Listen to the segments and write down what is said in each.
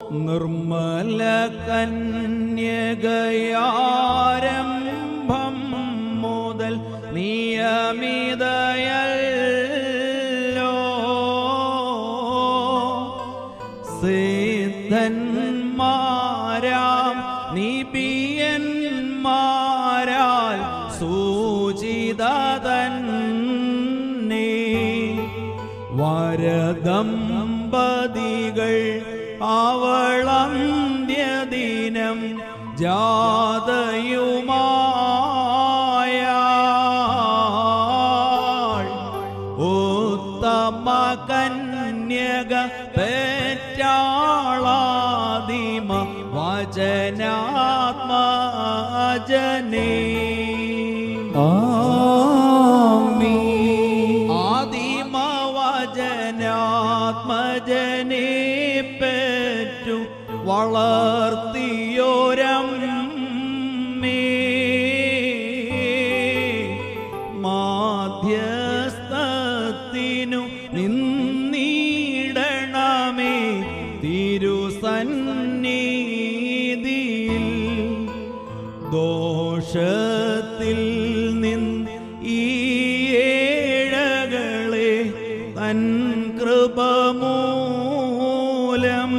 നിർമ്മല കന്യകയാരംഭം മുതൽ നിയമിതയല്ലോ സിദ്ധന്മാരാം നിപിയന്മാരാൽ സൂചിത തന്നെ വരദമ്പതികൾ അവളന്ത്യദിനം ജാതയുമായ ഉത്തമ കന്യക പെറ്റാളാദിമ വചനാത്മജനേ ആദിമ വചനാത്മജനെ പെറ്റു വളർത്തിയോരമ്മേ മാധ്യസ്ഥത്തിനു നിന്നീടണമേ തിരുസന്നിധിയിൽ ദോഷത്തിൽ നിന്ന് ഈ ഏഴകളെ തൻ കൃപമൂലം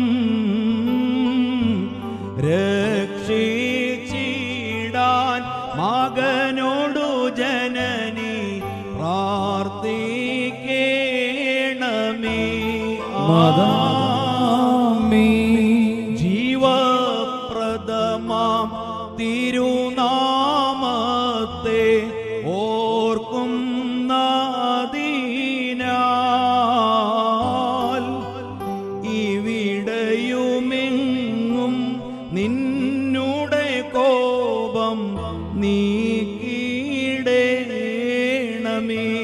രക്ഷിച്ചിടാൻ മകനോടു ജനനി പ്രാർത്ഥിക്കേണമേ ജീവപ്രദമാം തിരുനാമത്തെ ഓർക്കും നാദീനാൽ ഇവിടെയുമെങ്ങും നിന്നുടെ കോപം നീക്കിടേണമേ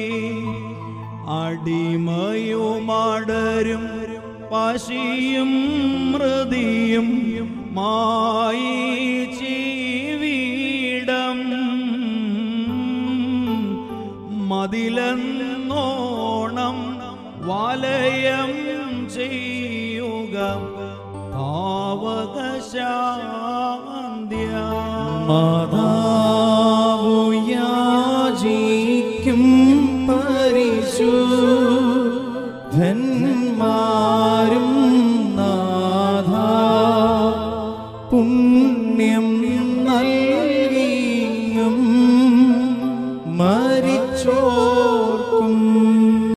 അടിമയുമാടരും പശിയും മൃതിയും മായി ജീവിടം മതിലെന്നോണം വലയം ചെയ്യുക താവകശാന്ത്യ മാതാ